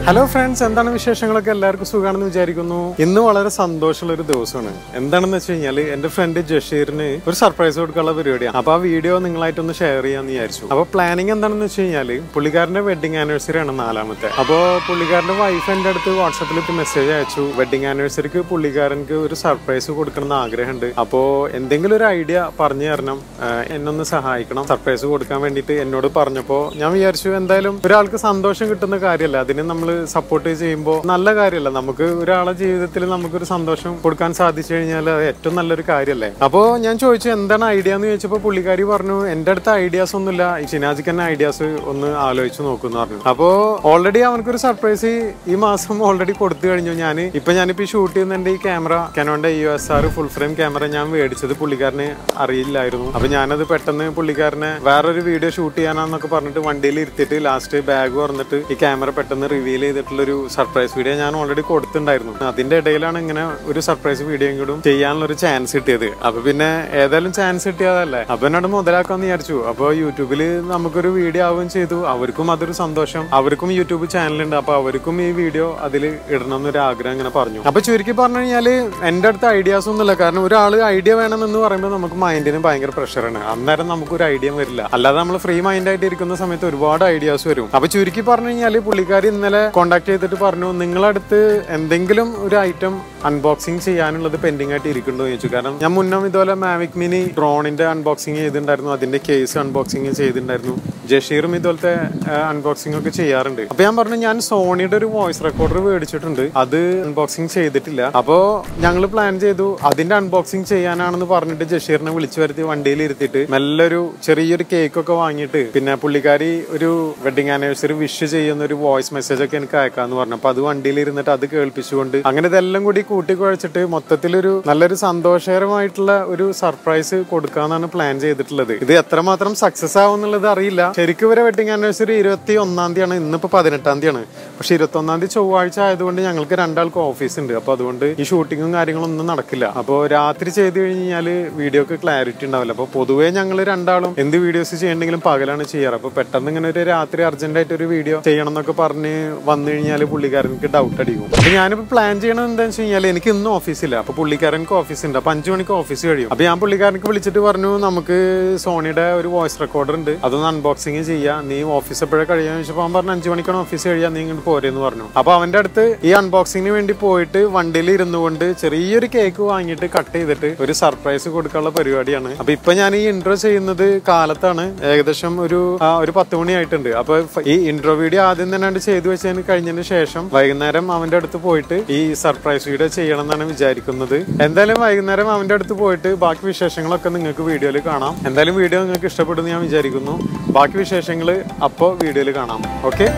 Hello friends എന്താണ് വിശേഷങ്ങളൊക്കെ എല്ലാവർക്കും സുഖമാണെന്ന് വിചാരിക്കുന്നു ഇന്ന് വളരെ സന്തോഷമുള്ള ഒരു ദിവസമാണ് എന്താണെന്ന് വെച്ച് കഴിഞ്ഞാൽ എന്റെ ഫ്രണ്ട് ജഷീറിന് ഒരു സർപ്രൈസ് കൊടുക്കാനുള്ള പരിപാടിയാണ് അപ്പൊ ആ വീഡിയോ നിങ്ങളായിട്ടൊന്ന് ഷെയർ ചെയ്യാന്ന് വിചാരിച്ചു അപ്പൊ പ്ലാനിങ് എന്താണെന്ന് വെച്ച് കഴിഞ്ഞാൽ പുള്ളിക്കാരന്റെ വെഡിങ് ആനിവേഴ്സറി ആണ് നാലാമത്തെ അപ്പോ പുള്ളിക്കാരന്റെ വൈഫ് എന്റെ അടുത്ത് വാട്സാപ്പിൽ ഇപ്പൊ മെസ്സേജ് അയച്ചു വെഡിങ് ആനിവേഴ്സറിക്ക് പുള്ളിക്കാരൻക്ക് ഒരു സർപ്രൈസ് കൊടുക്കണം എന്ന് ആഗ്രഹമുണ്ട് അപ്പോ എന്തെങ്കിലും ഒരു ഐഡിയ പറഞ്ഞു തരണം ആഹ് എന്നൊന്ന് സഹായിക്കണം സർപ്രൈസ് കൊടുക്കാൻ വേണ്ടിയിട്ട് എന്നോട് പറഞ്ഞപ്പോ ഞാൻ വിചാരിച്ചു എന്തായാലും ഒരാൾക്ക് സന്തോഷം കിട്ടുന്ന കാര്യമല്ല അതിന് നമ്മൾ സപ്പോർട്ട് ചെയ്യുമ്പോൾ നല്ല കാര്യമല്ല നമുക്ക് ഒരാളെ ജീവിതത്തിൽ നമുക്കൊരു സന്തോഷം കൊടുക്കാൻ സാധിച്ചു കഴിഞ്ഞാൽ അത് ഏറ്റവും നല്ലൊരു കാര്യമല്ലേ അപ്പോ ഞാൻ ചോദിച്ചു എന്താണ് ഐഡിയ എന്ന് ചോദിച്ചപ്പോൾ പുള്ളിക്കാരി പറഞ്ഞു എന്റെ അടുത്ത് ഐഡിയാസ് ഒന്നുമില്ല ഈ ഷിനാജിക്ക് തന്നെ ഐഡിയാസ് ഒന്ന് ആലോചിച്ച് നോക്കുന്നു പറഞ്ഞു അപ്പോ ഓൾറെഡി അവനക്കൊരു സർപ്രൈസ് ഈ മാസം ഓൾറെഡി കൊടുത്തു കഴിഞ്ഞു ഞാൻ ഇപ്പൊ ഞാനിപ്പോ ഈ ഷൂട്ട് ചെയ്യുന്ന എന്റെ ഈ ക്യാമറ കനോന്റെ U S R full frame camera ഞാൻ മേടിച്ചത് പുള്ളിക്കാരന് അറിയില്ലായിരുന്നു അപ്പൊ ഞാനത് പെട്ടെന്ന് പുള്ളിക്കാരനെ വേറൊരു വീഡിയോ ഷൂട്ട് ചെയ്യാനാന്നൊക്കെ പറഞ്ഞിട്ട് വണ്ടിയിൽ ഇരുത്തിയിട്ട് ലാസ്റ്റ് ബാഗ് തുറന്നിട്ട് ഈ ക്യാമറ പെട്ടെന്ന് റിവീൽ ചെയ്തിട്ടുള്ള ഒരു സർപ്രൈസ് വീഡിയോ ഞാൻ ഓൾറെഡി കൊടുത്തിട്ടുണ്ടായിരുന്നു അതിന്റെ ഇടയിലാണ് ഇങ്ങനെ ഒരു സർപ്രൈസ് വീഡിയോ കൂடும் ചെയ്യാനുള്ള ഒരു ചാൻസ് കിട്ടിയത് അപ്പൊ പിന്നെ ഏതായാലും ചാൻസ് കിട്ടിയതല്ലേ അപ്പൊ എന്നോട് മുതലാക്കാന്ന് വിചാരിച്ചു അപ്പൊ യൂട്യൂബിൽ നമുക്കൊരു വീഡിയോ ആവുകയും ചെയ്തു അവർക്കും അതൊരു സന്തോഷം അവർക്കും യൂട്യൂബ് ചാനലുണ്ട് അപ്പൊ അവർക്കും ഈ വീഡിയോ അതിൽ ഇടണം എന്നൊരു ആഗ്രഹം ഇങ്ങനെ പറഞ്ഞു അപ്പൊ ചുരുക്കി പറഞ്ഞു കഴിഞ്ഞാല് എന്റെ അടുത്ത് ഐഡിയാസ് ഒന്നുമില്ല കാരണം ഒരാൾ ഐഡിയ വേണമെന്ന് പറയുമ്പോൾ നമുക്ക് മൈൻഡിന് ഭയങ്കര പ്രഷറാണ് അന്നേരം നമുക്കൊരു ഐഡിയ വരില്ല അല്ലാതെ നമ്മൾ ഫ്രീ മൈൻഡ് ആയിട്ട് ഇരിക്കുന്ന സമയത്ത് ഒരുപാട് ഐഡിയാസ് വരും അപ്പൊ ചുരുക്കി പറഞ്ഞു കഴിഞ്ഞാല് പുള്ളിക്കാരി ഇന്നലെ കോണ്ടാക്ട് ചെയ്തിട്ട് പറഞ്ഞു നിങ്ങളടുത്ത് എന്തെങ്കിലും ഒരു ഐറ്റം അൺബോക്സിങ് ചെയ്യാനുള്ളത് പെൻഡിങ് ആയിട്ട് ഇരിക്കുന്നുണ്ടോ എന്ന് ചോദിച്ചു കാരണം ഞാൻ മുന്നേ ഇതുപോലെ മാവിക് മിനി ഡ്രോണിന്റെ അൺബോക്സിങ് ചെയ്തിട്ടുണ്ടായിരുന്നു അതിന്റെ കേസ് അൺബോക്സിങ് ചെയ്തിട്ടുണ്ടായിരുന്നു ജഷീറും ഇതുപോലത്തെ അൺബോക്സിംഗ് ഒക്കെ ചെയ്യാറുണ്ട് അപ്പൊ ഞാൻ പറഞ്ഞു ഞാൻ സോണിയുടെ ഒരു വോയിസ് റെക്കോർഡർ മേടിച്ചിട്ടുണ്ട് അത് അൺബോക്സിംഗ് ചെയ്തിട്ടില്ല അപ്പോ ഞങ്ങൾ പ്ലാൻ ചെയ്തു അതിന്റെ അൺബോക്സിംഗ് ചെയ്യാനാണെന്ന് പറഞ്ഞിട്ട് ജഷീറിനെ വിളിച്ചു വരുത്തി വണ്ടിയിൽ ഇരുത്തിയിട്ട് മെല്ലെ ഒരു ചെറിയൊരു കേക്ക് ഒക്കെ വാങ്ങിയിട്ട് പിന്നെ പുള്ളിക്കാരി ഒരു വെഡിങ് ആനിവേഴ്സറി വിഷ് ചെയ്യുന്ന ഒരു വോയിസ് മെസ്സേജ് ഒക്കെ എനിക്ക് അയക്കാന്ന് പറഞ്ഞു അപ്പൊ അത് വണ്ടിയിൽ ഇരുന്നിട്ട് അത് കേൾപ്പിച്ചുകൊണ്ട് അങ്ങനെ ഇതെല്ലാം കൂടി കൂട്ടി കുഴച്ചിട്ട് മൊത്തത്തിലൊരു നല്ലൊരു സന്തോഷകരമായിട്ടുള്ള ഒരു സർപ്രൈസ് കൊടുക്കാന്നാണ് പ്ലാൻ ചെയ്തിട്ടുള്ളത് ഇത് എത്രമാത്രം സക്സസ് ആവും എന്നുള്ളത് അറിയില്ല ശരിക്കും ഇവരെ വെഡിങ് ആനിവേഴ്സറി ഇരുപത്തി ഒന്നാം തീയതിയാണ് ഇന്നിപ്പോ പതിനെട്ടാം തീയതിയാണ് പക്ഷെ ഇരുപത്തി ഒന്നാം തീയതി ചൊവ്വാഴ്ച ആയതുകൊണ്ട് ഞങ്ങൾക്ക് രണ്ടാൾക്ക് ഓഫീസ് ഉണ്ട് അപ്പൊ അതുകൊണ്ട് ഈ ഷൂട്ടിങ്ങും കാര്യങ്ങളും ഒന്നും നടക്കില്ല അപ്പോൾ രാത്രി ചെയ്ത് കഴിഞ്ഞാൽ വീഡിയോക്ക് ക്ലാരിറ്റി ഉണ്ടാവില്ല അപ്പൊ പൊതുവേ ഞങ്ങൾ രണ്ടാളും എന്ത് വീഡിയോസ് ചെയ്യണമെങ്കിലും പകലാണ് ചെയ്യാറ് അപ്പൊ പെട്ടെന്ന് ഇങ്ങനെ ഒരു രാത്രി അർജന്റ് ആയിട്ട് ഒരു വീഡിയോ ചെയ്യണം എന്നൊക്കെ പറഞ്ഞ് വന്നു കഴിഞ്ഞാൽ പുള്ളിക്കാരനക്ക് ഡൗട്ട് അടിക്കും അപ്പൊ ഞാനിപ്പോ പ്ലാൻ ചെയ്യണത് എന്താണെന്ന് വെച്ച് കഴിഞ്ഞാൽ എനിക്ക് ഇന്നും ഓഫീസില്ല അപ്പൊ പുള്ളിക്കാരനക്ക് ഓഫീസ് ഉണ്ട് അപ്പൊ അഞ്ചു മണിക്ക് ഓഫീസ് കഴിയും അപ്പൊ ഞാൻ പുള്ളിക്കാരനക്ക് വിളിച്ചിട്ട് പറഞ്ഞു നമുക്ക് സോണിയുടെ ഒരു വോയിസ് റെക്കോർഡർ ഉണ്ട് അതൊന്ന് അൺബോക്സിങ് ചെയ്യാം നീ ഓഫീസ് എപ്പോഴാണ് കഴിയാന്ന് ചോദിച്ചപ്പോൾ അവൻ പറഞ്ഞു അഞ്ചു മണിക്കാണ് ഓഫീസ് കഴിയാൻ നീ ഇങ്ങോട്ട് പോരെന്ന് പറഞ്ഞു അപ്പൊ അവന്റെ അടുത്ത് ഈ അൺബോക്സിങ്ങിന് വേണ്ടി പോയിട്ട് വണ്ടിയിൽ ഇരുന്നു കൊണ്ട് ചെറിയൊരു കേക്ക് വാങ്ങിയിട്ട് കട്ട് ചെയ്തിട്ട് ഒരു സർപ്രൈസ് കൊടുക്കാനുള്ള പരിപാടിയാണ് അപ്പൊ ഇപ്പൊ ഞാൻ ഈ ഇൻട്രോ ചെയ്യുന്നത് കാലത്താണ് ഏകദേശം ഒരു ആ, ഒരു പത്ത് മണി ആയിട്ടുണ്ട് അപ്പൊ ഫ- ഈ ഇൻട്രോ വീഡിയോ ആദ്യം തന്നെ ചെയ്തു വെച്ചതിന് കഴിഞ്ഞതിന് ശേഷം വൈകുന്നേരം അവന്റെ അടുത്ത് പോയിട്ട് ഈ സർപ്രൈസ് വീഡിയോ ചെയ്യണം എന്നാണ് വിചാരിക്കുന്നത് എന്തായാലും വൈകുന്നേരം അവന്റെ അടുത്ത് പോയിട്ട് ബാക്കി വിശേഷങ്ങളൊക്കെ നിങ്ങൾക്ക് വീഡിയോയിൽ കാണാം എന്തായാലും വീഡിയോ നിങ്ങൾക്ക് ഇഷ്ടപ്പെടുന്നു ഞാൻ വിചാരിക്കുന്നു ബാക്കി വിശേഷങ്ങൾ അപ്പോൾ വീഡിയോയിൽ കാണാം ഓക്കെ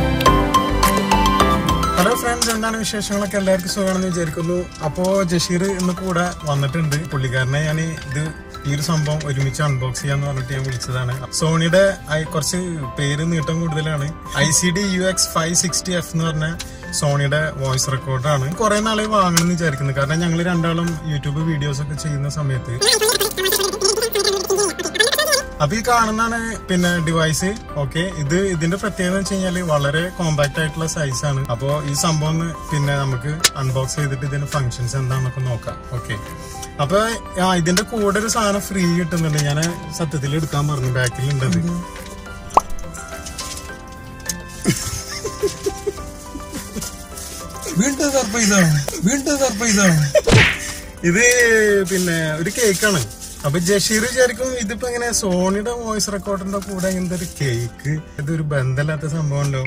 ഹലോ ഫ്രണ്ട്സ് എന്താണ് വിശേഷങ്ങളൊക്കെ എല്ലാവർക്കും സുഖമാണെന്ന് വിചാരിക്കുന്നു അപ്പോ ജഷീർ ഇന്ന് കൂടെ വന്നിട്ടുണ്ട് പുള്ളിക്കാരനെ ഞാൻ ഇത് ഈ ഒരു സംഭവം ഒരുമിച്ച് അൺബോക്സ് ചെയ്യാന്ന് പറഞ്ഞിട്ട് ഞാൻ വിളിച്ചതാണ് സോണിയുടെ ഐ- കുറച്ച് പേര് നീട്ടം കൂടുതലാണ് I C D U X five sixty F എന്ന് പറഞ്ഞ സോണിയുടെ വോയിസ് റെക്കോർഡാണ് കുറെ നാളെ വാങ്ങണമെന്ന് വിചാരിക്കുന്നു കാരണം ഞങ്ങൾ രണ്ടാളും യൂട്യൂബ് വീഡിയോസ് ഒക്കെ ചെയ്യുന്ന സമയത്ത് അപ്പൊ ഈ കാണുന്നതാണ് പിന്നെ ഡിവൈസ് ഓക്കെ ഇത് ഇതിന്റെ പ്രത്യേകത എന്ന് വെച്ച് കഴിഞ്ഞാല് വളരെ കോമ്പാക്ട് ആയിട്ടുള്ള സൈസ് ആണ് അപ്പോ ഈ സംഭവം ഒന്ന് പിന്നെ നമുക്ക് അൺബോക്സ് ചെയ്തിട്ട് ഇതിന്റെ ഫങ്ഷൻസ് എന്താണെന്നൊക്കെ നോക്കാം ഓക്കെ അപ്പൊ ആ, ഇതിന്റെ കൂടെ ഒരു സാധനം ഫ്രീ കിട്ടുന്നുണ്ട് ഞാൻ സത്യത്തിൽ എടുക്കാൻ പറഞ്ഞു ബാക്കിൽ ഉണ്ടത് വീണ്ടും സർപ്രൈസ് ആണ് വീണ്ടും സർപ്രൈസ് ആണ് ഇത് പിന്നെ ഒരു കേക്കാണ് അപ്പൊ ജഷീർ വിചാരിക്കും ഇതിപ്പോ ഇങ്ങനെ സോണിയുടെ വോയിസ് റെക്കോർഡിന്റെ കൂടെ ഇങ്ങനത്തെ ഒരു കേക്ക് ഇതൊരു ബന്ധമില്ലാത്ത സംഭവമല്ലോ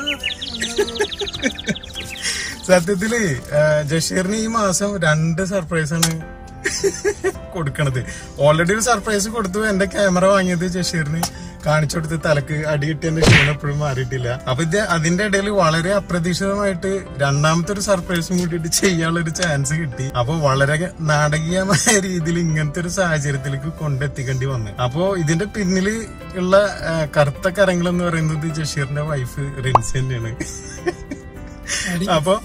സത്യത്തില് ആ, ജഷീറിന് ഈ മാസം രണ്ട് സർപ്രൈസ് ആണ് കൊടുക്കണത് ഓൾറെഡി ഒരു സർപ്രൈസ് കൊടുത്തു എന്റെ ക്യാമറ വാങ്ങിയത് ജഷീറിന് കാണിച്ചു കൊടുത്ത് തലക്ക് അടി കിട്ടിയതിന്റെ ക്ഷീണം എപ്പോഴും മാറിയിട്ടില്ല അപ്പൊ ഇത് അതിന്റെ ഇടയിൽ വളരെ അപ്രതീക്ഷിതമായിട്ട് രണ്ടാമത്തെ ഒരു സർപ്രൈസും കൂട്ടിയിട്ട് ചെയ്യാനുള്ള ഒരു ചാൻസ് കിട്ടി അപ്പൊ വളരെ നാടകീയമായ രീതിയിൽ ഇങ്ങനത്തെ ഒരു സാഹചര്യത്തിലേക്ക് കൊണ്ടെത്തിക്കേണ്ടി വന്നു അപ്പോ ഇതിന്റെ പിന്നിൽ ഉള്ള ആ, കറുത്ത കരങ്ങൾ എന്ന് പറയുന്നത് ജഷീറിന്റെ വൈഫ് റിൻസി തന്നെയാണ് അപ്പൊ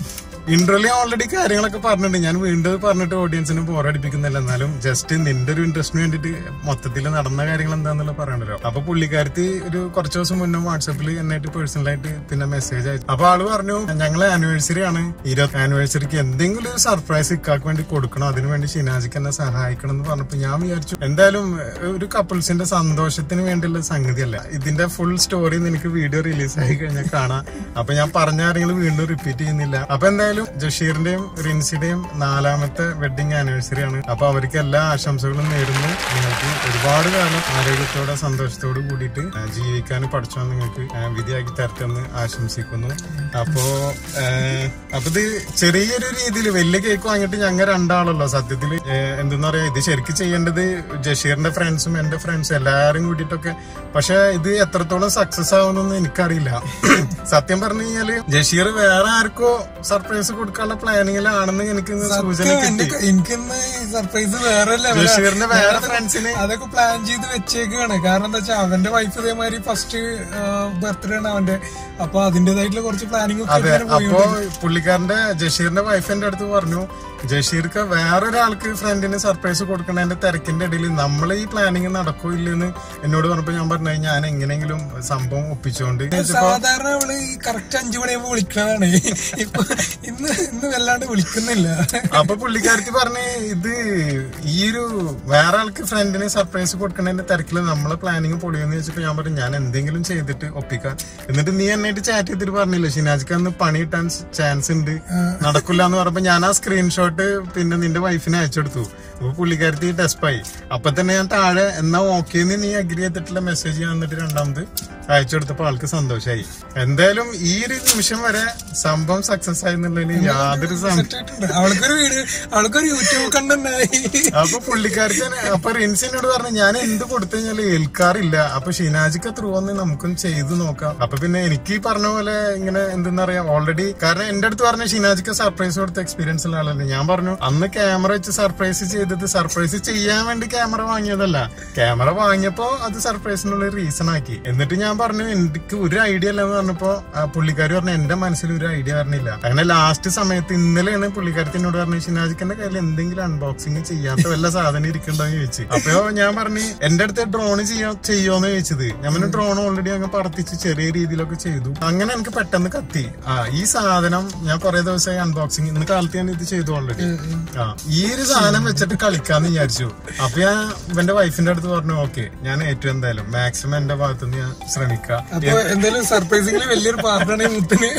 ഇന്റർവ്യൂ ഓൾറെഡി കാര്യങ്ങളൊക്കെ പറഞ്ഞിട്ടുണ്ട് ഞാൻ വീണ്ടും പറഞ്ഞിട്ട് ഓഡിയൻസിന് ബോറടിപ്പിക്കുന്നില്ല എന്നാലും ജസ്റ്റ് നിന്റെ ഒരു ഇൻട്രസ്റ്റിന് വേണ്ടിട്ട് മൊത്തത്തിൽ നടന്ന കാര്യങ്ങൾ എന്താന്നുള്ള പറയണല്ലോ അപ്പൊ പുള്ളിക്കാരത്തി ഒരു കുറച്ച് ദിവസം മുന്നേ വാട്സാപ്പിൽ എന്നായിട്ട് പേഴ്സണലായിട്ട് പിന്നെ മെസ്സേജ് അയച്ചു അപ്പൊ ആള് പറഞ്ഞു ഞങ്ങളെ ആനിവേഴ്സറി ആണ് ഇരുപത്തി ആനിവേഴ്സറിക്ക് എന്തെങ്കിലും ഒരു സർപ്രൈസ് ഇക്കാക്ക് വേണ്ടി കൊടുക്കണം അതിനുവേണ്ടി ഷിനാജിക്ക് എന്നെ സഹായിക്കണം എന്ന് പറഞ്ഞപ്പോ ഞാൻ വിചാരിച്ചു എന്തായാലും ഒരു കപ്പിൾസിന്റെ സന്തോഷത്തിന് വേണ്ടിയുള്ള സംഗതിയല്ല ഇതിന്റെ ഫുൾ സ്റ്റോറി നിനക്ക് വീഡിയോ റിലീസ് ആയി കഴിഞ്ഞാൽ കാണാം അപ്പൊ ഞാൻ പറഞ്ഞ കാര്യങ്ങൾ വീണ്ടും റിപ്പീറ്റ് ചെയ്യുന്നില്ല അപ്പൊ എന്തായാലും ജഷീറിന്റെയും റിൻസിയുടെയും നാലാമത്തെ വെഡിങ് ആനിവേഴ്സറി ആണ് അപ്പൊ അവർക്ക് എല്ലാ ആശംസകളും നേരുന്നു നിങ്ങൾക്ക് ഒരുപാട് കാലം ആരോഗ്യത്തോടെ സന്തോഷത്തോട് കൂടിയിട്ട് ആ, ജീവിക്കാൻ പഠിച്ചോ നിങ്ങൾക്ക് ആ, വിധിയാക്കി തരട്ടെ എന്ന് ആശംസിക്കുന്നു അപ്പോ ആ, അപ്പൊ ഇത് ചെറിയൊരു രീതിയിൽ വലിയ കേക്ക് വാങ്ങിയിട്ട് ഞങ്ങൾ രണ്ടാളല്ലോ സത്യത്തിൽ എന്തെന്ന് പറയാ ഇത് ശരിക്കും ചെയ്യേണ്ടത് ജഷീറിന്റെ ഫ്രണ്ട്സും എന്റെ ഫ്രണ്ട്സും എല്ലാരും കൂടിയിട്ടൊക്കെ പക്ഷെ ഇത് എത്രത്തോളം സക്സസ് ആവുമെന്നൊന്നും എനിക്കറിയില്ല സത്യം പറഞ്ഞു കഴിഞ്ഞാല് ജഷീർ വേറെ ആർക്കോ സർപ്രൈസ് കൊടുക്കാനുള്ള പ്ലാനിങ്ങിലാണെന്ന് എനിക്ക് ഇന്ന് സൂചന എന്റെ കിട്ടി ക- എനിക്കിന്ന് സർപ്രൈസ് വേറെ level ആ. ജഷീറിന്റെ വേറെ ഫ്രണ്ട്സിന് അതൊക്കെ പ്ലാൻ ചെയ്ത് വെച്ചേക്കാണ് കാരണം എന്താ വെച്ചാൽ അവന്റെ വൈഫ് ഇതേമാതിരി ഫസ്റ്റ് ബർത്ത്ഡേ ആണ് അവന്റെ അപ്പൊ അതിന്റേതായിട്ടുള്ള കുറച്ച് പ്ലാനിങ് ഒക്കെ അതെ ഇങ്ങനെ പോയി അപ്പോ പുള്ളിക്കാരന്റെ ജഷീറിന്റെ വൈഫ് എന്റെ അടുത്ത് പറഞ്ഞു ജഷീർക്ക് വേറൊരാൾക്ക് ഫ്രണ്ടിന് സർപ്രൈസ് കൊടുക്കണതിന്റെ തിരക്കിന്റെ ഇടയിൽ നമ്മൾ ഈ പ്ലാനിങ് നടക്കോ ഇല്ലെന്ന് എന്നോട് പറഞ്ഞപ്പോ ഞാൻ പറഞ്ഞു ഞാൻ എങ്ങനെയെങ്കിലും സംഭവം ഒപ്പിച്ചോണ്ട് സാധാരണ അവള് ഈ കറക്റ്റ് അഞ്ചു മണിയാകുമ്പോ വിളിക്കണതാണ് ഇപ്പൊ ഇന്ന് ഇന്ന് വല്ലാണ്ട് വിളിക്കുന്നില്ല അപ്പൊ പുള്ളിക്കാരത്തി പറഞ്ഞ് ഇത് ഈ ഒരു വേറെ ആൾക്ക് ഫ്രണ്ടിന് സർപ്രൈസ് കൊടുക്കണതിന്റെ തിരക്കില് നമ്മളെ പ്ലാനിങ് പൊളിയെന്ന് വെച്ചപ്പോ ഞാൻ പറഞ്ഞു ഞാൻ എന്തെങ്കിലും ചെയ്തിട്ട് ഒപ്പിക്കാം എന്നിട്ട് നീ എന്നായിട്ട് ചാറ്റ് ചെയ്തിട്ട് പറഞ്ഞില്ലേ ഷിനാജിക്ക് അന്ന് പണി കിട്ടാൻ ചാൻസ് ഉണ്ട് നടക്കില്ല എന്ന് പറഞ്ഞപ്പോ ഞാൻ ആ സ്ക്രീൻഷോട്ട് പിന്നെ നിന്റെ വൈഫിനെ അയച്ചെടുത്തു അപ്പൊ പുള്ളിക്കാരത്തി ഡെസ്പായി അപ്പൊ തന്നെ ഞാൻ താഴെ എന്നാ ഓക്കേന്ന് നീ അഗ്രി ചെയ്തിട്ടുള്ള മെസ്സേജ് ഞാൻ എന്നിട്ട് രണ്ടാമത് അയച്ചെടുത്തപ്പോ ആൾക്ക് സന്തോഷമായി എന്തായാലും ഈ ഒരു നിമിഷം വരെ സംഭവം സക്സസ് ആയി എന്നുള്ളതിൽ യാതൊരു സം- സെറ്റായിട്ടുണ്ട് അവൾക്കൊരു വീഡിയോ അവൾക്കൊരു യൂട്യൂബ് കണ്ടുണ്ടായി അപ്പൊ പുള്ളിക്കാർക്ക് അപ്പൊ റിൻസിനോട് പറഞ്ഞു ഞാൻ എന്ത് കൊടുത്തു കഴിഞ്ഞാൽ ഏൽക്കാറില്ല അപ്പൊ ഷിനാജിക്ക് ത്രൂ വന്ന് നമുക്കും ചെയ്തു നോക്കാം അപ്പൊ പിന്നെ എനിക്ക് ഈ പറഞ്ഞ പോലെ ഇങ്ങനെ എന്തെന്ന് പറയാ ഓൾറെഡി കാരണം എന്റെ അടുത്ത് പറഞ്ഞ ഷിനാജിക്ക് സർപ്രൈസ് കൊടുത്ത എക്സ്പീരിയൻസ് ഉള്ള ആളല്ലേ ഞാൻ പറഞ്ഞു അന്ന് ക്യാമറ വെച്ച് സർപ്രൈസ് ചെയ്തത് സർപ്രൈസ് ചെയ്യാൻ വേണ്ടി ക്യാമറ വാങ്ങിയതല്ല ക്യാമറ വാങ്ങിയപ്പോ അത് സർപ്രൈസിനുള്ള റീസൺ ആക്കി എന്നിട്ട് ഞാൻ പറഞ്ഞു എനിക്ക് ഒരു ഐഡിയ അല്ലെന്ന് പറഞ്ഞപ്പോ ആ പുള്ളിക്കാരി പറഞ്ഞു എന്റെ മനസ്സിൽ ഒരു ഐഡിയ പറഞ്ഞില്ല അങ്ങനെ ലാസ്റ്റ് സമയത്ത് ഇന്നലെയാണ് പുള്ളിക്കാരത്തി എന്നോട് പറഞ്ഞു ഷിനാജിക്കന്റെ കയ്യിൽ എന്തെങ്കിലും അൺബോക്സിങ് ചെയ്യാത്ത വല്ല സാധനം ഇരിക്കണ്ടോ എന്ന് ചോദിച്ചു അപ്പൊ ഞാൻ പറഞ്ഞു എന്റെ അടുത്ത് ഡ്രോൺ ചെയ്യാ ചെയ്യോന്ന് ചോദിച്ചത് ഞാൻ പിന്നെ ഡ്രോൺ ഓൾറെഡി അങ്ങ് പറത്തിച്ച് ചെറിയ രീതിയിലൊക്കെ ചെയ്തു അങ്ങനെ എനിക്ക് പെട്ടെന്ന് കത്തി ആ ഈ സാധനം ഞാൻ കുറെ ദിവസമായി അൺബോക്സിങ് ഇന്ന് കാലത്ത് ഞാൻ ഇത് ചെയ്തു ഓൾറെഡി ആ ഈ ഒരു സാധനം വെച്ചിട്ട് കളിക്കാന്ന് വിചാരിച്ചു അപ്പൊ ഞാൻ ഇവന്റെ വൈഫിന്റെ അടുത്ത് പറഞ്ഞു ഓക്കെ ഞാൻ ഏറ്റവും എന്തായാലും മാക്സിമം എന്റെ ഭാഗത്തുനിന്ന് ഞാൻ ശ്രമിക്കാം അപ്പൊ എന്തായാലും സർപ്രൈസിംഗിൽ വലിയൊരു പാർട്ടാണ് ഈ മുത്തിന്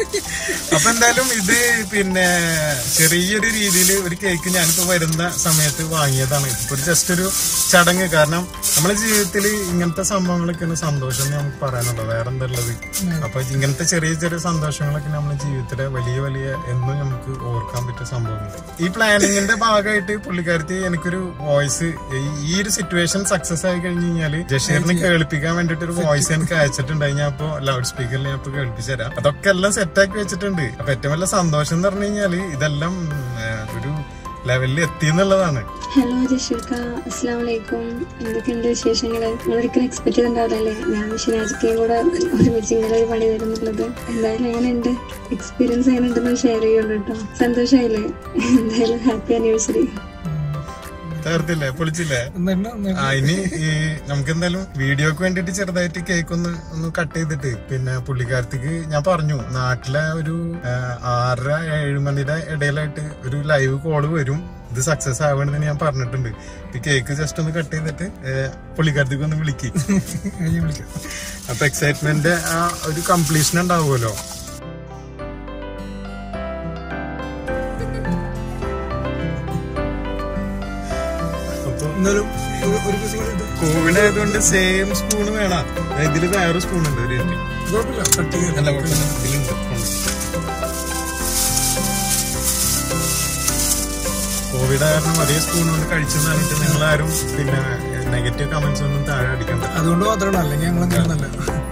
അപ്പൊ എന്തായാലും ഇത് പിന്നെ ചെറിയൊരു രീതിയിൽ ഒരു കേക്ക് ഞാനിപ്പോ വരുന്ന സമയത്ത് വാങ്ങിയതാണ് ഇപ്പൊ ഒരു ജസ്റ്റ് ഒരു ചടങ്ങ് കാരണം നമ്മുടെ ജീവിതത്തിൽ ഇങ്ങനത്തെ സംഭവങ്ങളൊക്കെയാണ് സന്തോഷം എന്ന് നമുക്ക് പറയാനുള്ളത് വേറെ എന്താ ഉള്ളത് അപ്പൊ ഇങ്ങനത്തെ ചെറിയ ചെറിയ സന്തോഷങ്ങളൊക്കെ നമ്മുടെ ജീവിതത്തിലെ വലിയ വലിയ എന്നും നമുക്ക് ഓർക്കാൻ പറ്റിയ സംഭവങ്ങൾ ഈ പ്ലാനിങ്ങിന്റെ ഭാഗമായിട്ട് പുള്ളിക്കാരത്തി എനിക്കൊരു വോയിസ് ഈ ഒരു സിറ്റുവേഷൻ സക്സസ് ആയി കഴിഞ്ഞ് കഴിഞ്ഞാല് ജഷീറിനെ കേൾപ്പിക്കാൻ വേണ്ടിട്ട് ഒരു വോയിസ് എനിക്ക് അയച്ചിട്ടുണ്ടായി ഞാൻ ഇപ്പൊ ലൗഡ് സ്പീക്കറിൽ ഞാൻ ഇപ്പൊ കേൾപ്പിച്ചു തരാം അതൊക്കെ എല്ലാം സെറ്റ് ആക്കി വെച്ചിട്ടുണ്ട് അപ്പൊ ഏറ്റവും വലിയ സന്തോഷം എന്ന് പറഞ്ഞു കഴിഞ്ഞാല് ഇതെല്ലാം ആ, ഒരു ലെവലിൽ എത്തി എന്നുള്ളതാണ് ഹലോ ജഷീർക്ക അസ്സാം വലൈക്കും എന്തൊക്കെയുണ്ട് വിശേഷങ്ങൾ നിങ്ങളൊരിക്കലും എക്സ്പെക്ട് ചെയ്തിട്ടുണ്ടാവില്ലല്ലേ ഞാൻ ഷിനാജിക്കയും കൂടെ ഒരുമിച്ച് ഇങ്ങനെ ഒരു പണി വരുന്നുള്ളത് എന്തായാലും എങ്ങനെയുണ്ട് എക്സ്പീരിയൻസ് എങ്ങനെയുണ്ടെന്ന് ഷെയർ ചെയ്യുള്ളൂ കേട്ടോ സന്തോഷമായില്ലേ എന്തായാലും ഹാപ്പി ആനിവേഴ്സറി തീർത്തില്ലേ പൊളിച്ചില്ലേ എന്നിട്ട് എന്നിട്ട് ആ ഇനി ഈ നമുക്ക് എന്തായാലും വീഡിയോക്ക് വേണ്ടിട്ട് ചെറുതായിട്ട് കേക്ക് ഒന്ന് ഒന്ന് കട്ട് ചെയ്തിട്ട് പിന്നെ പുള്ളിക്കാരത്തേക്ക് ഞാൻ പറഞ്ഞു നാട്ടിലെ ഒരു ആ, ആറര ഏഴ് മണിയുടെ ഇടയിലായിട്ട് ഒരു ലൈവ് കോള് വരും ഇത് സക്സസ് ആവണമെന്ന് ഞാൻ പറഞ്ഞിട്ടുണ്ട് ഈ കേക്ക് ജസ്റ്റ് ഒന്ന് കട്ട് ചെയ്തിട്ട് ഏ, പുള്ളിക്കാരത്തേക്ക് ഒന്ന് വിളിക്ക് കഴിഞ്ഞ് വിളിക്കാം അപ്പൊ എക്സൈറ്റ്മെന്റ് ആ ഒരു കംപ്ലീഷൻ ഉണ്ടാവുമല്ലോ അപ്പൊ എന്നാലും ഒരു ഒരു ദിവസം കൂടി ഇത് കോവിഡ് ആയതുകൊണ്ട് സെയിം സ്പൂൺ വേണം ഇതിൽ വേറെ സ്പൂൺ ഉണ്ട് ഒരു മിനിറ്റ്. കുഴപ്പമില്ല കട്ട് ചെയ്യാൻ അല്ല കുഴപ്പമില്ല ഇതിലുണ്ട് കോവിഡ് കാരണം അതേ സ്പൂൺ കൊണ്ട് കഴിച്ചെന്ന് പറഞ്ഞിട്ട് നിങ്ങൾ ആരും പിന്നെ നെഗറ്റീവ് കമന്റ്സ് ഒന്നും താഴെ അടിക്കണ്ട അതുകൊണ്ട് മാത്രമാണ് അല്ലെങ്കിൽ ഞങ്ങൾ നല്ല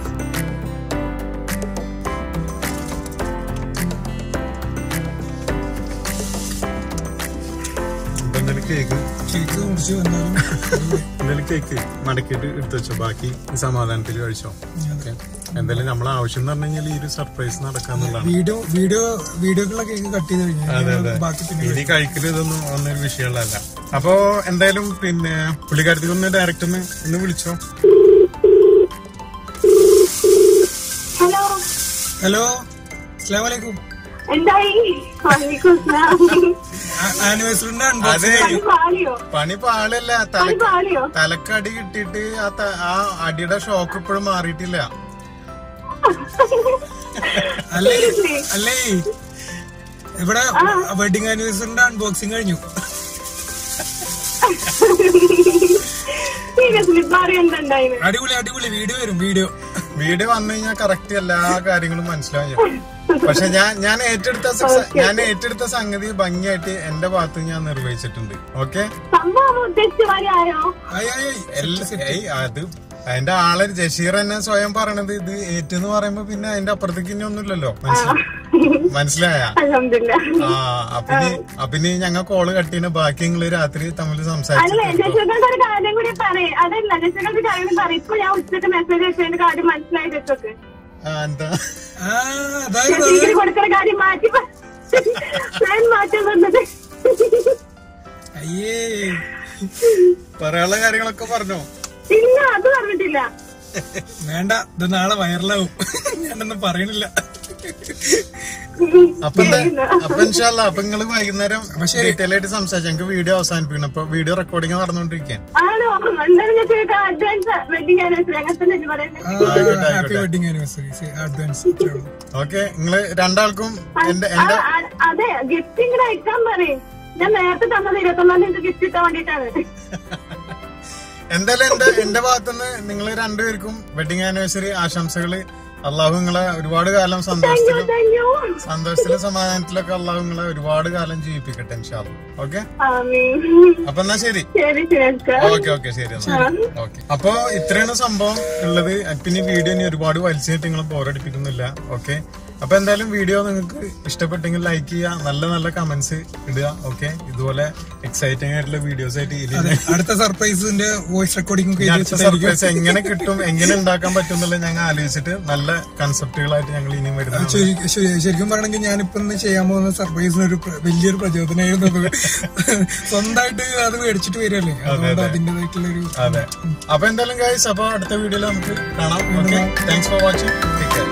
അപ്പൊ എന്തായാലും കേക്ക് കേക്ക് മുറിച്ച് വന്നാലും എന്തായാലും കേക്ക് മടക്കിയിട്ട് എടുത്തു വെച്ചോ ബാക്കി സമാധാനത്തിൽ കഴിച്ചോ ഓക്കെ എന്തായാലും നമ്മളെ ആവശ്യം എന്ന് പറഞ്ഞു കഴിഞ്ഞാൽ ഈ ഒരു സർപ്രൈസ് നടക്കാന്നുള്ളതാണ് വീഡിയോ വീഡിയോ വീഡിയോക്കുള്ള കേക്ക് കട്ട് ചെയ്ത് കഴിഞ്ഞു ബാക്കി പിന്നെ ഇനി കഴിക്കൽ ഇതൊന്നും ഒന്നൊരു വിഷയമുള്ളതല്ല അപ്പോ എന്തായാലും പിന്നെ പുള്ളിക്കാരത്തേക്ക് ഒന്ന് ഡയറക്റ്റ് ഒന്ന് ഒന്ന് വിളിച്ചോ ഹലോ ഹലോ അസ്സാം വലൈക്കും എന്തായി വലൈക്കും അസ്സലാം. ആനിവേഴ്സറിന്റെ അതെ പണി പാളിയോ പണി പാളല്ല തല പണി പാളിയോ തലക്കടി കിട്ടിയിട്ട് ആ ത- ആ അടിയുടെ ഷോക്ക് ഇപ്പോഴും മാറിയിട്ടില്ല അല്ലേ അല്ലേ ഇവിടെ വെഡിങ് ആനിവേഴ്സറിന്റെ അൺബോക്സിങ് കഴിഞ്ഞു സീരിയസ്ലി പറയണ്ടായിരുന്നു അടിപൊളി അടിപൊളി വീഡിയോ വരും വീഡിയോ വീഡിയോ വന്നു കഴിഞ്ഞാൽ കറക്റ്റ് എല്ലാ കാര്യങ്ങളും മനസ്സിലാവും പക്ഷെ ഞാൻ ഞാൻ ഏറ്റെടുത്ത സ- ഞാൻ ഏറ്റെടുത്ത സംഗതി ഭംഗിയായിട്ട് എന്റെ ഭാഗത്ത് ഞാൻ നിർവഹിച്ചിട്ടുണ്ട് ഓക്കെ സംഭവം ഉദ്ദേശിച്ച മാതിരി ആയോ ആയി ആയി ആയി. ഏയ് അത് അതിന്റെ ആള് ജഷീർ തന്നെ സ്വയം പറയണത് ഇത് ഏറ്റെന്ന് പറയുമ്പോ പിന്നെ അതിന്റെ അപ്പുറത്തേക്ക് ഇനി ഒന്നുമില്ലല്ലോ മനസ്സിലായി മനസ്സിലായ അലഹമില്ല ആ അപ്പിനി അപ്പിനി ഞങ്ങൾ കോള് കട്ടിന് ബാക്കി നിങ്ങള് രാത്രി തമ്മിൽ അല്ല സംസാരിച്ചു ജശോദന്റെ ഒരു കാര്യം കൂടി പറയും അതല്ല ജശോദന്റെ ഒരു കാര്യം കൂടി പറയും ഇപ്പൊ ഞാൻ ഉച്ചക്ക് മെസ്സേജ് അയച്ചതിന്റെ കാര്യം മനസ്സിലായി ജശോക്ക് ആ എന്താ ആ അതായത് ഡിഗ്രി കൊടുക്കുന്ന കാര്യം മാറ്റി പ- പ്ലാൻ മാറ്റാൻ വന്നത് അയ്യേ പറയാനുള്ള കാര്യങ്ങളൊക്കെ പറഞ്ഞോ ഇല്ല അത് പറഞ്ഞിട്ടില്ല വേണ്ട ഇത് നാളെ വൈറലാവും ഞാനൊന്നും പറയണില്ല അപ്പൊ എന്താ അപ്പൊ ഇൻഷാല്ല അപ്പൊ നിങ്ങള് വൈകുന്നേരം ഡീറ്റെയിൽ ആയിട്ട് സംസാരിച്ചു ഞങ്ങൾക്ക് വീഡിയോ അവസാനിപ്പിക്കണം അപ്പൊ വീഡിയോ റെക്കോർഡിംഗ് നടന്നുകൊണ്ടിരിക്കാൻ ആണോ എന്തായാലും ഞാൻ ചോദിക്കാം അഡ്വാൻസ് വെഡിങ് ആനിവേഴ്സറി അങ്ങനത്തെ തന്നെ പറയുന്നത് happy wedding anniversary advance okay നിങ്ങള് രണ്ടാൾക്കും എന്റെ ആ, എന്റെ ആ, അതെ ഗിഫ്റ്റ് ഇങ്ങനെ അയക്കാൻ പറയും ഞാൻ നേരത്തെ തന്നത് ഇരുപത്തൊന്നാം തീയതി ഗിഫ്റ്റ് കിട്ടാൻ വേണ്ടിട്ടാണ് എന്തായാലും എന്റെ എന്റെ ഭാഗത്തുനിന്ന് നിങ്ങൾ രണ്ടുപേർക്കും വെഡിങ് ആനിവേഴ്സറി ആശംസകള് അള്ളാഹു നിങ്ങളെ ഒരുപാട് കാലം സന്തോഷത്തിലും താങ്ക് യു സന്തോഷത്തിലും സമാധാനത്തിലൊക്കെ അള്ളാഹു നിങ്ങളെ ഒരുപാട് കാലം ജീവിപ്പിക്കട്ടെ ഇൻഷാല്ല ഓക്കെ ആമീൻ അപ്പൊ എന്നാ ശരി ശരി ശരി ഓക്കെ ഓക്കെ ശരി ഓക്കെ അപ്പൊ ഇത്രയാണ് സംഭവം ഉള്ളത് പിന്നെ വീഡിയോ ഇനി ഒരുപാട് വലിച്ചിട്ട് നിങ്ങൾ ബോറടിപ്പിക്കുന്നില്ല ഓക്കെ അപ്പൊ എന്തായാലും വീഡിയോ നിങ്ങൾക്ക് ഇഷ്ടപ്പെട്ടെങ്കിൽ ലൈക്ക് ചെയ്യുക നല്ല നല്ല കമന്റ്സ് ഇടുക ഓക്കെ ഇതുപോലെ എക്സൈറ്റിംഗ് ആയിട്ടുള്ള വീഡിയോസ് ആയിട്ട് ഇനി അടുത്ത സർപ്രൈസിന്റെ വോയിസ് റെക്കോർഡിംഗ് ഈ അടുത്ത സർപ്രൈസ് എങ്ങനെ കിട്ടും എങ്ങനെ ഉണ്ടാക്കാൻ പറ്റും എന്നുള്ളത് ഞങ്ങൾ ആലോചിച്ചിട്ട് നല്ല കൺസെപ്റ്റുകളായിട്ട് ഞങ്ങൾ ഇനിയും വരുന്നത് ശരിക്കും പറയണെങ്കിൽ ഞാനിപ്പോ ഇന്ന് ചെയ്യാൻ പോകുന്ന സർപ്രൈസിന് ഒരു പ്ര- വലിയൊരു പ്രചോദനമായിരുന്നു അത്. സ്വന്തമായിട്ട് അത് മേടിച്ചിട്ട് വരികയല്ലേ അതുകൊണ്ട് അതിന്റേതായിട്ടുള്ള ഒരു അതെ അപ്പൊ എന്തായാലും ഗൈസ് അപ്പൊ അടുത്ത വീഡിയോയിൽ നമുക്ക് കാണാം okay thanks for watching take care